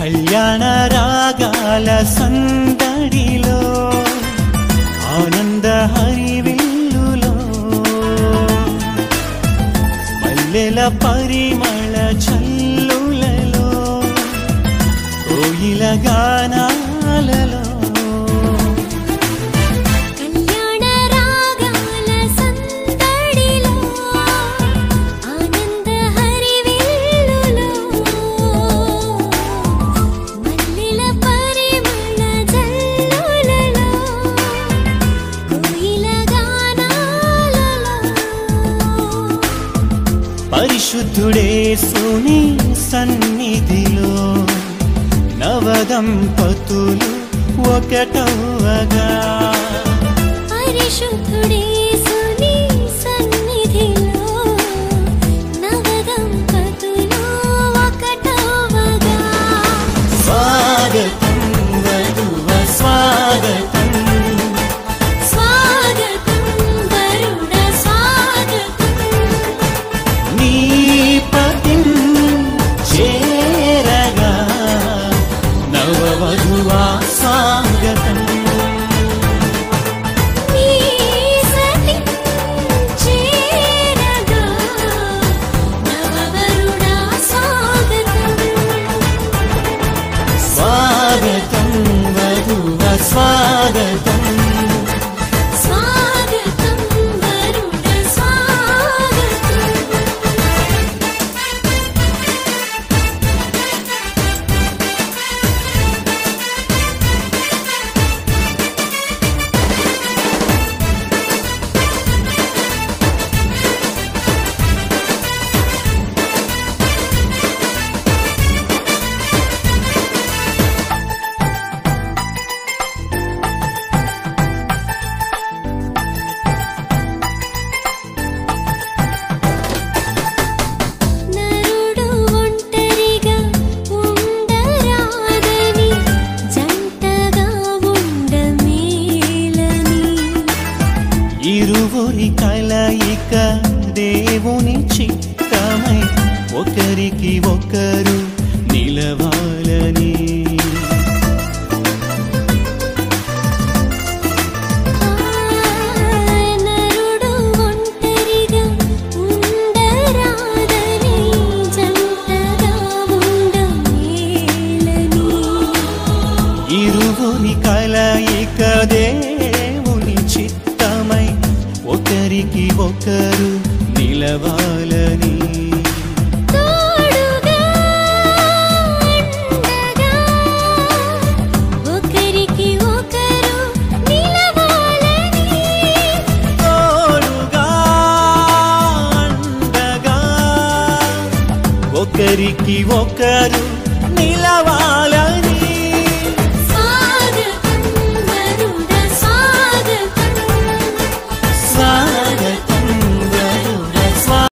కళ్యాణ రాగాల సందడిలో ఆనంద హరివిల్లులో మల్లెల పరిమళ చల్లులలో కోయిల గానాలలో కళ్యాణ రాగాల సందడిలో ఆనంద హరివిల్లులో మల్లెల పరిమళ జల్లులలో కోయిల గానాలలో పరిశుద్ధుడే సుని సన్నిధిలో నవదంపతులు ఒకటవగా పరిశుద్ధుడే సుని సన్నిధిలో నవదంపతులు ఒకటవగా స్వాగతం వధువ స్వాగతం స్వాగతం వరుణ స్వాగతం నీ పతిం చేరగా నవవధువా స్వాగతం నీ సతి చేరగా నవవరుణ స్వాగతం స్వాగతం వధువ స్వాగతం స్వాగతం వరుణ స్వాగతం నరుడు ఒంటరిగా ఉండరాదని జంటగా ఉండమేలని ఇరువురి కలయిక దేవుని చిత్తమై ఒకరికి ఒకరు నిలవాలని నరుడు ఒంటరిగా ఉండరాదని జంటగా ఉండమేలని ఇరువురి కలయిక దేవుని చిత్తమై ఒకరికి ఒకరు నిలవాలని తోడుగా అండగా ఒకరికి ఒకరు నిలవాలని తోడుగా అండగా ఒకరికి ఒకరు నిలవాలని